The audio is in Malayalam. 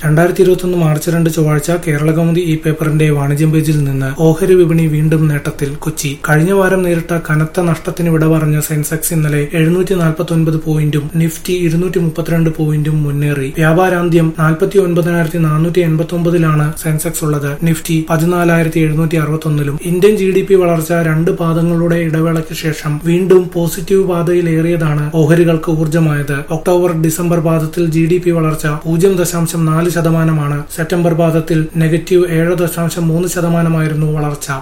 രണ്ടായിരത്തി ഇരുപത്തൊന്ന് മാർച്ച് രണ്ട് ചൊവ്വാഴ്ച കേരളകൗമുദി ഇ പേപ്പറിന്റെ വാണിജ്യം പേജിൽ നിന്ന് ഓഹരി വിപണി വീണ്ടും നേട്ടത്തിൽ കൊച്ചി കഴിഞ്ഞ വാരം നേരിട്ട കനത്ത നഷ്ടത്തിന് വിട പറഞ്ഞ സെൻസെക്സ് ഇന്നലെ എഴുന്നൂറ്റി നാൽപ്പത്തി ഒൻപത് പോയിന്റും നിഫ്റ്റി ഇരുന്നൂറ്റി മുപ്പത്തിരണ്ട് പോയിന്റും മുന്നേറി വ്യാപാരാന്ത്യം നാൽപ്പത്തി ഒൻപതിനായിരത്തി നാനൂറ്റി എൺപത്തി ഒമ്പതിലാണ് സെൻസെക്സ് ഉള്ളത് നിഫ്റ്റി പതിനാലായിരത്തി എഴുന്നൂറ്റി അറുപത്തി ഒന്നിലും ഇന്ത്യൻ ജി ഡി പി വളർച്ച രണ്ട് പാദങ്ങളുടെ ഇടവേളയ്ക്ക് ശേഷം വീണ്ടും പോസിറ്റീവ് പാതയിലേറിയതാണ് ഓഹരികൾക്ക് ഊർജ്ജമായത് ഒക്ടോബർ ഡിസംബർ പാദത്തിൽ ജി ഡി പി വളർച്ച പൂജ്യം ദശാംശം നാല് ശതമാനമാണ് സെപ്റ്റംബർ പാദത്തിൽ നെഗറ്റീവ് ഏഴ് ദശാംശം മൂന്ന് ശതമാനമായിരുന്നു വളർച്ച